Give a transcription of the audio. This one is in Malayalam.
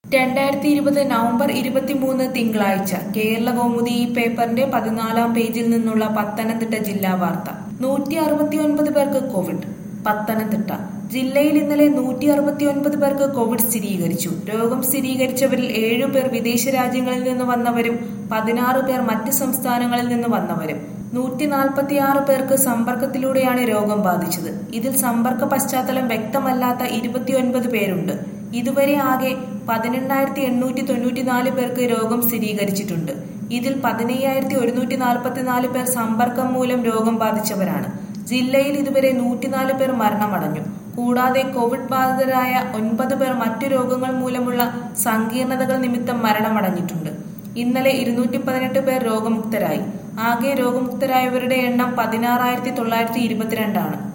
രണ്ടായിരത്തി ഇരുപത് നവംബർ ഇരുപത്തിമൂന്ന് തിങ്കളാഴ്ച കേരള കൗമുദി ഈ പേപ്പറിന്റെ പതിനാലാം പേജിൽ നിന്നുള്ള പത്തനംതിട്ട ജില്ലാ വാർത്ത നൂറ്റി അറുപത്തിയൊൻപത് പേർക്ക് കോവിഡ് പത്തനംതിട്ട ജില്ലയിൽ ഇന്നലെ നൂറ്റി അറുപത്തിയൊൻപത് പേർക്ക് കോവിഡ് സ്ഥിരീകരിച്ചു രോഗം സ്ഥിരീകരിച്ചവരിൽ ഏഴു പേർ വിദേശ രാജ്യങ്ങളിൽ നിന്ന് വന്നവരും പതിനാറ് പേർ മറ്റ് സംസ്ഥാനങ്ങളിൽ നിന്ന് വന്നവരും നൂറ്റി നാൽപ്പത്തിയാറ് പേർക്ക് സമ്പർക്കത്തിലൂടെയാണ് രോഗം ബാധിച്ചത് ഇതിൽ സമ്പർക്ക പശ്ചാത്തലം വ്യക്തമല്ലാത്ത ഇരുപത്തിയൊൻപത് പേരുണ്ട് ഇതുവരെ ആകെ പതിനെണ്ണായിരത്തി എണ്ണൂറ്റി തൊണ്ണൂറ്റിനാല് പേർക്ക് രോഗം സ്ഥിരീകരിച്ചിട്ടുണ്ട് ഇതിൽ പതിനയ്യായിരത്തി ഒരുന്നൂറ്റി നാൽപ്പത്തിനാല് പേർ സമ്പർക്കം മൂലം രോഗം ബാധിച്ചവരാണ് ജില്ലയിൽ ഇതുവരെ നൂറ്റിനാല് പേർ മരണമടഞ്ഞു കൂടാതെ കോവിഡ് ബാധിതരായ ഒൻപത് പേർ മറ്റു രോഗങ്ങൾ മൂലമുള്ള സങ്കീർണതകൾ നിമിത്തം മരണമടഞ്ഞിട്ടുണ്ട് ഇന്നലെ ഇരുന്നൂറ്റി പതിനെട്ട് പേർ രോഗമുക്തരായി ആകെ രോഗമുക്തരായവരുടെ എണ്ണം പതിനാറായിരത്തി തൊള്ളായിരത്തി ഇരുപത്തിരണ്ടാണ്